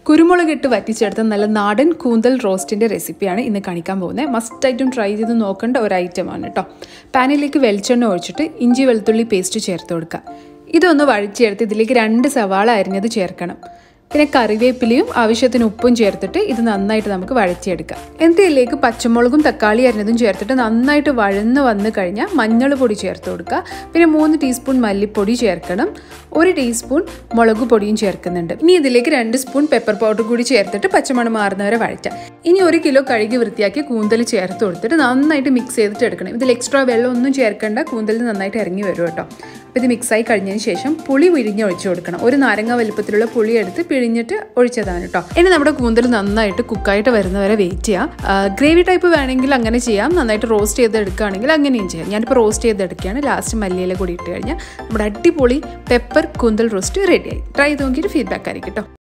കുരുമുളക് ഇട്ട് വറ്റിച്ചെടുത്ത നല്ല നാടൻ കൂന്തൽ റോസ്റ്റിൻ്റെ റെസിപ്പിയാണ് ഇന്ന് കാണിക്കാൻ പോകുന്നത് മസ്റ്റായിട്ടും ട്രൈ ചെയ്ത് നോക്കേണ്ട ഒരു ഐറ്റമാണ് കേട്ടോ പാനിലേക്ക് വെളിച്ചെണ്ണ ഒഴിച്ചിട്ട് ഇഞ്ചി വെളുത്തുള്ളി പേസ്റ്റ് ചേർത്ത് കൊടുക്കുക ഇതൊന്ന് വഴിച്ചെടുത്ത് ഇതിലേക്ക് രണ്ട് സവാള അരിഞ്ഞത് ചേർക്കണം പിന്നെ കറിവേപ്പിലയും ആവശ്യത്തിന് ഉപ്പും ചേർത്തിട്ട് ഇത് നന്നായിട്ട് നമുക്ക് വഴറ്റിയെടുക്കാം എന്നിട്ട് ഇതിലേക്ക് പച്ചമുളകും തക്കാളി അരിഞ്ഞതും ചേർത്തിട്ട് നന്നായിട്ട് വഴന്ന് വന്നു കഴിഞ്ഞാൽ മഞ്ഞൾ പൊടി ചേർത്ത് കൊടുക്കുക പിന്നെ മൂന്ന് ടീസ്പൂൺ മല്ലിപ്പൊടി ചേർക്കണം ഒരു ടീസ്പൂൺ മുളക് പൊടിയും ചേർക്കുന്നുണ്ട് ഇനി ഇതിലേക്ക് രണ്ട് സ്പൂൺ പെപ്പർ പൗഡർ കൂടി ചേർത്തിട്ട് പച്ചമണം മാറുന്നവരെ വഴറ്റാം ഇനി ഒരു കിലോ കഴുകി വൃത്തിയാക്കി കൂന്തൽ ചേർത്ത് കൊടുത്തിട്ട് നന്നായിട്ട് മിക്സ് ചെയ്തിട്ട് എടുക്കണം ഇതിൽ എക്സ്ട്രാ വെള്ളം ഒന്നും ചേർക്കേണ്ട കൂന്തലിൽ നന്നായിട്ട് ഇറങ്ങി വരും കേട്ടോ അപ്പോൾ ഇത് മിക്സായി കഴിഞ്ഞതിന് ശേഷം പുളി പിഴിഞ്ഞ് ഒഴിച്ചു കൊടുക്കണം ഒരു നാരങ്ങ വലുപ്പത്തിലുള്ള പുളി എടുത്ത് പിഴിഞ്ഞിട്ട് ഒഴിച്ചതാണ് കേട്ടോ ഇനി നമ്മുടെ കൂന്തൽ നന്നായിട്ട് കുക്കായിട്ട് വരുന്നവരെ വെയിറ്റ് ചെയ്യാം ഗ്രേവി ടൈപ്പ് വേണമെങ്കിൽ അങ്ങനെ ചെയ്യാം നന്നായിട്ട് റോസ്റ്റ് ചെയ്ത് എടുക്കുകയാണെങ്കിൽ അങ്ങനെയും ചെയ്യാം ഞാനിപ്പോൾ റോസ്റ്റ് ചെയ്തെടുക്കുകയാണ് ലാസ്റ്റ് മല്ലിയില കൂടി ഇട്ട് കഴിഞ്ഞാൽ നമ്മുടെ അടിപൊളി പെപ്പർ കൂന്തൽ റോസ്റ്റ് റെഡിയായി ട്രൈ ചെയ്ത് നോക്കിയിട്ട് ഫീഡ്ബാക്ക് ആയിരിക്കും കേട്ടോ